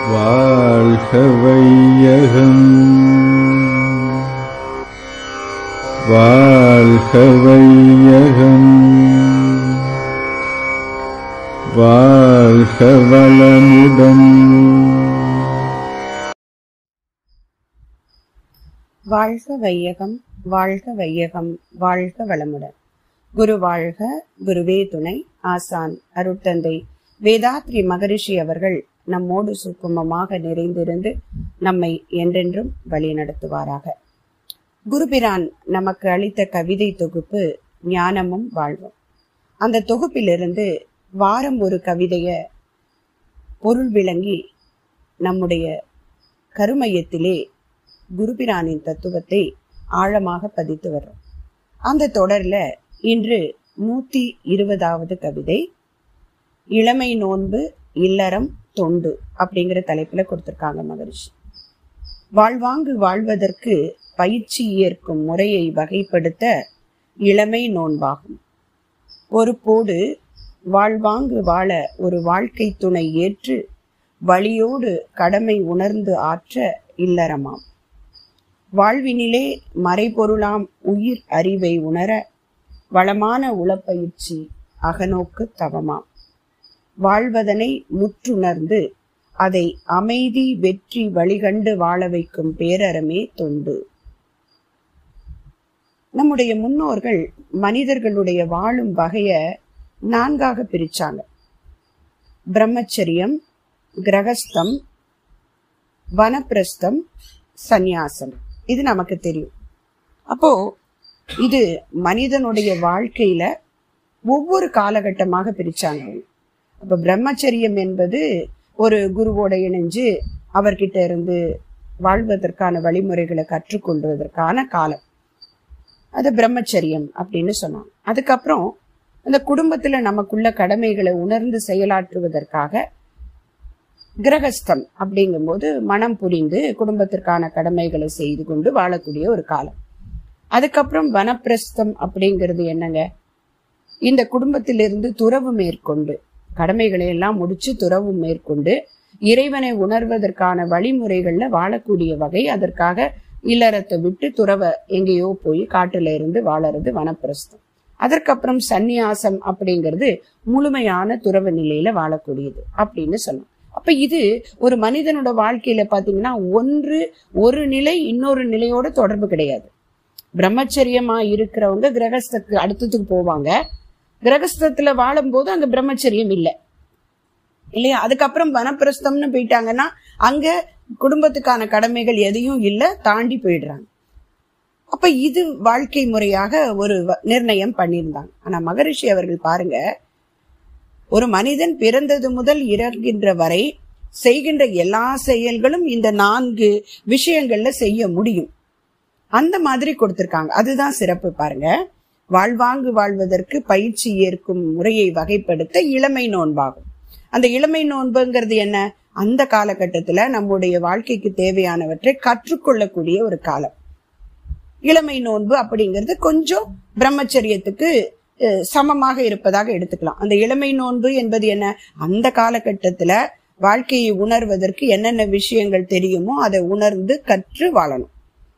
வாழ்க வையகம் வாழ்க வையகம் வாழ்க வளமுடன் வாழ்க வையகம் வாழ்க வையகம் வாழ்க வளமுடன் குரு வாழ்க குருவே துணை ஆசான் அருட்தந்தை வேதாத்ரி மகரிஷி அவர்கள் நம்மோடு சுக்குமமாக நிறைந்திருந்து நம்மை என்றென்றும் வழி நடத்துவாராக குருபிரான் நமக்கு அளித்த கவிதை தொகுப்பு ஞானமும் வாழ்வும் அந்த தொகுப்பிலிருந்து வாரம் ஒரு கவிதைய பொருள் விளங்கி நம்முடைய கருமையத்திலே குருபிரானின் தத்துவத்தை ஆழமாக பதித்து வர்றோம் அந்த தொடர்ல இன்று நூத்தி இருபதாவது கவிதை இளமை நோன்பு இல்லறம் தொண்டு அப்படிங்கிற தலைப்புல கொடுத்திருக்காங்க மகரிஷி வாழ்வாங்கு வாழ்வதற்கு பயிற்சி ஏற்கும் முறையை வகைப்படுத்த இளமை நோன்பாகும் பொறுப்போடு வாழ்வாங்கு வாழ ஒரு வாழ்க்கை துணை ஏற்று வழியோடு கடமை உணர்ந்து ஆற்ற இல்லறமாம் வாழ்வினிலே மறைபொருளாம் உயிர் அறிவை உணர வளமான உளப்பயிற்சி அகநோக்கு தவமாம் வாழ்வதனை முற்றுணர்ந்து அதை அமைதி வெற்றி வழிகண்டு வாழ வைக்கும் பேரறமே தொண்டு நம்முடைய முன்னோர்கள் மனிதர்களுடைய வாழும் வகைய நான்காக பிரிச்சாங்க பிரம்மச்சரியம் கிரகஸ்தம் வனப்பிரஸ்தம் சந்நியாசம் இது நமக்கு தெரியும் அப்போ இது மனிதனுடைய வாழ்க்கையில ஒவ்வொரு காலகட்டமாக பிரிச்சாங்க அப்ப பிரம்மச்சரியம் என்பது ஒரு குருவோட இணைஞ்சு அவர்கிட்ட இருந்து வாழ்வதற்கான வழிமுறைகளை கற்றுக்கொள்வதற்கான காலம் அது பிரம்மச்சரியம் அப்படின்னு சொன்னாங்க அதுக்கப்புறம் அந்த குடும்பத்துல நமக்குள்ள கடமைகளை உணர்ந்து செயலாற்றுவதற்காக கிரகஸ்தம் அப்படிங்கும்போது மனம் புரிந்து குடும்பத்திற்கான கடமைகளை செய்து கொண்டு வாழக்கூடிய ஒரு காலம் அதுக்கப்புறம் வனப்பிரஸ்தம் அப்படிங்கிறது என்னங்க இந்த குடும்பத்திலிருந்து துறவு மேற்கொண்டு கடமைகளை எல்லாம் முடிச்சு துறவு மேற்கொண்டு இறைவனை உணர்வதற்கான வழிமுறைகள்ல வாழக்கூடிய வகை அதற்காக இல்லறத்தை விட்டு துறவ எங்கேயோ போய் காட்டுல இருந்து வாழறது வனப்பிரஸ்தம் அதற்கப்புறம் சந்நியாசம் அப்படிங்கிறது முழுமையான துறவு நிலையில வாழக்கூடியது அப்படின்னு சொல்லலாம் அப்ப இது ஒரு மனிதனோட வாழ்க்கையில பாத்தீங்கன்னா ஒன்று ஒரு நிலை இன்னொரு நிலையோட தொடர்பு கிடையாது பிரம்மச்சரியமா இருக்கிறவங்க கிரகஸ்தத்துக்கு அடுத்ததுக்கு போவாங்க கிரகஸ்தத்துல வாழும்போது அங்க பிரம்மச்சரியம் இல்லை இல்லையா அதுக்கப்புறம் வனப்பிரஸ்தம்னு போயிட்டாங்கன்னா அங்க குடும்பத்துக்கான கடமைகள் எதையும் இல்லை தாண்டி போயிடுறாங்க அப்ப இது வாழ்க்கை முறையாக ஒரு வ- நிர்ணயம் பண்ணியிருந்தாங்க ஆனா மகரிஷி அவர்கள் பாருங்க ஒரு மனிதன் பிறந்தது முதல் இறக்கின்ற வரை செய்கின்ற எல்லா செயல்களும் இந்த நான்கு விஷயங்கள்ல செய்ய முடியும் அந்த மாதிரி கொடுத்திருக்காங்க அதுதான் சிறப்பு பாருங்க வாழ்வாங்கு வாழ்வதற்கு பயிற்சி ஏற்கும் முறையை வகைப்படுத்த இளமை நோன்பாகும் அந்த இளமை நோன்புங்கிறது என்ன அந்த காலகட்டத்துல நம்முடைய வாழ்க்கைக்கு தேவையானவற்றை கற்றுக்கொள்ளக்கூடிய ஒரு காலம் இளமை நோன்பு அப்படிங்கிறது கொஞ்சம் பிரம்மச்சரியத்துக்கு அஹ், சமமாக இருப்பதாக எடுத்துக்கலாம் அந்த இளமை நோன்பு என்பது என்ன அந்த காலகட்டத்துல வாழ்க்கையை உணர்வதற்கு என்னென்ன விஷயங்கள் தெரியுமோ அதை உணர்ந்து கற்று வாழணும்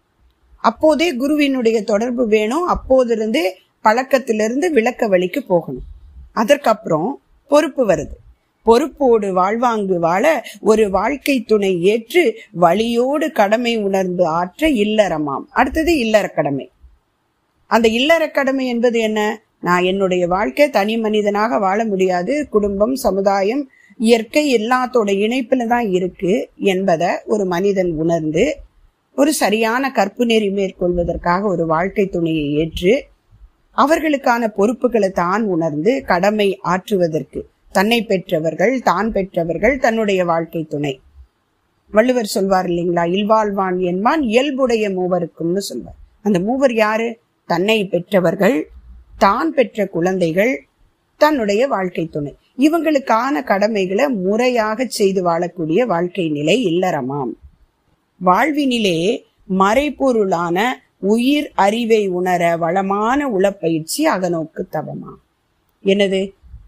அப்போதே குருவினுடைய தொடர்பு வேணும் அப்போதிருந்தே பழக்கத்திலிருந்து விளக்க வழிக்கு போகணும் அதற்கப்புறம் பொறுப்பு வருது பொறுப்போடு வாழ்வாங்கு வாழ ஒரு வாழ்க்கை துணை ஏற்று வழியோடு கடமை உணர்ந்து ஆற்ற இல்லறமாம் அடுத்தது இல்லற கடமை அந்த இல்லற கடமை என்பது என்ன நான் என்னுடைய வாழ்க்கை தனி மனிதனாக வாழ முடியாது குடும்பம் சமுதாயம் இயற்கை எல்லாத்தோட இணைப்புல தான் இருக்கு என்பதை ஒரு மனிதன் உணர்ந்து ஒரு சரியான கற்பு நெறி மேற்கொள்வதற்காக ஒரு வாழ்க்கை துணையை ஏற்று அவர்களுக்கான பொறுப்புகளை தான் உணர்ந்து கடமை ஆற்றுவதற்கு தன்னை பெற்றவர்கள் தான் பெற்றவர்கள் தன்னுடைய வாழ்க்கை துணை வள்ளுவர் சொல்வார் இல்லைங்களா இல்வாழ்வான் என்பான் இயல்புடைய மூவருக்கும்னு சொல்வார் அந்த மூவர் யாரு தன்னை பெற்றவர்கள் தான் பெற்ற குழந்தைகள் தன்னுடைய வாழ்க்கை துணை இவங்களுக்கான கடமைகளை முறையாக செய்து வாழக்கூடிய வாழ்க்கை நிலை இல்லறமாம் வாழ்வினிலே மறைபொருளான உயிர் அறிவை உணர வளமான உளப்பயிற்சி அகநோக்கு தவமா என்னது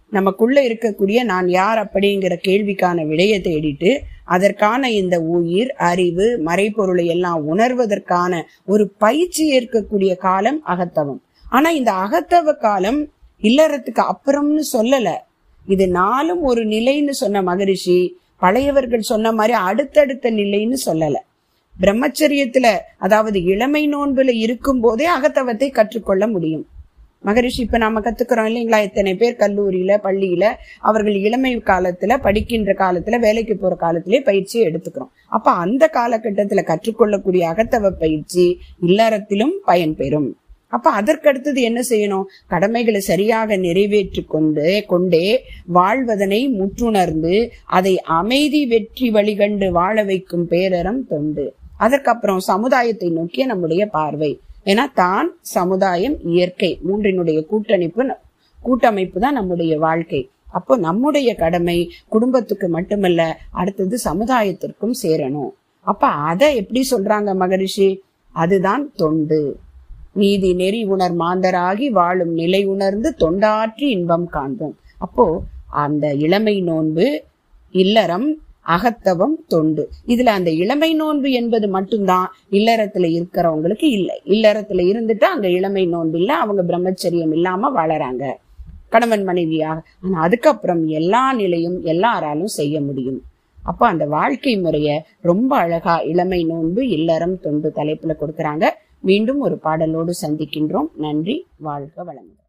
நமக்குள்ள இருக்கக்கூடிய நான் யார் அப்படிங்கிற கேள்விக்கான விடையை தேடிட்டு அதற்கான இந்த உயிர் அறிவு மறைப்பொருளை எல்லாம் உணர்வதற்கான ஒரு பயிற்சி ஏற்கக்கூடிய காலம் அகத்தவம் ஆனா இந்த அகத்தவ காலம் இல்லறத்துக்கு அப்புறம்னு சொல்லல இது நாளும் ஒரு நிலைன்னு சொன்ன மகரிஷி பழையவர்கள் சொன்ன மாதிரி அடுத்தடுத்த நிலைன்னு சொல்லல பிரம்மச்சரியத்துல அதாவது இளமை நோன்புல இருக்கும் போதே அகத்தவத்தை கற்றுக்கொள்ள முடியும் மகரிஷி இப்ப நாம கத்துக்கிறோம் இல்லைங்களா எத்தனை பேர் கல்லூரியில பள்ளியில அவர்கள் இளமை காலத்துல படிக்கின்ற காலத்துல வேலைக்கு போற காலத்திலே பயிற்சியை எடுத்துக்கிறோம் அப்ப அந்த காலகட்டத்துல கற்றுக்கொள்ளக்கூடிய அகத்தவ பயிற்சி இல்லறத்திலும் பயன்பெறும் அப்ப அதற்கடுத்தது என்ன செய்யணும் கடமைகளை சரியாக நிறைவேற்றி கொண்டு கொண்டே வாழ்வதனை முற்றுணர்ந்து அதை அமைதி வெற்றி வழிகண்டு வாழ வைக்கும் பேரறம் தொண்டு அதற்கப்புறம் சமுதாயத்தை நோக்கிய நம்முடைய பார்வை ஏன்னா தான் சமுதாயம் இயற்கை மூன்றினுடைய கூட்டணிப்பு கூட்டமைப்பு தான் நம்முடைய வாழ்க்கை அப்போ நம்முடைய கடமை குடும்பத்துக்கு மட்டுமல்ல அடுத்தது சமுதாயத்திற்கும் சேரணும் அப்ப அதை எப்படி சொல்றாங்க மகரிஷி அதுதான் தொண்டு நீதி நெறி உணர் மாந்தராகி வாழும் நிலை உணர்ந்து தொண்டாற்றி இன்பம் காண்போம் அப்போ அந்த இளமை நோன்பு இல்லறம் அகத்தவம் தொண்டு இதுல அந்த இளமை நோன்பு என்பது மட்டும்தான் இல்லறத்துல இருக்கிறவங்களுக்கு இல்லை இல்லறத்துல இருந்துட்டு அங்க இளமை நோன்பு இல்ல அவங்க பிரம்மச்சரியம் இல்லாம வாழறாங்க கணவன் மனைவியாக ஆனா அதுக்கப்புறம் எல்லா நிலையும் எல்லாராலும் செய்ய முடியும் அப்ப அந்த வாழ்க்கை முறைய ரொம்ப அழகா இளமை நோன்பு இல்லறம் தொண்டு தலைப்புல கொடுக்கறாங்க மீண்டும் ஒரு பாடலோடு சந்திக்கின்றோம் நன்றி வாழ்க வளமுடன்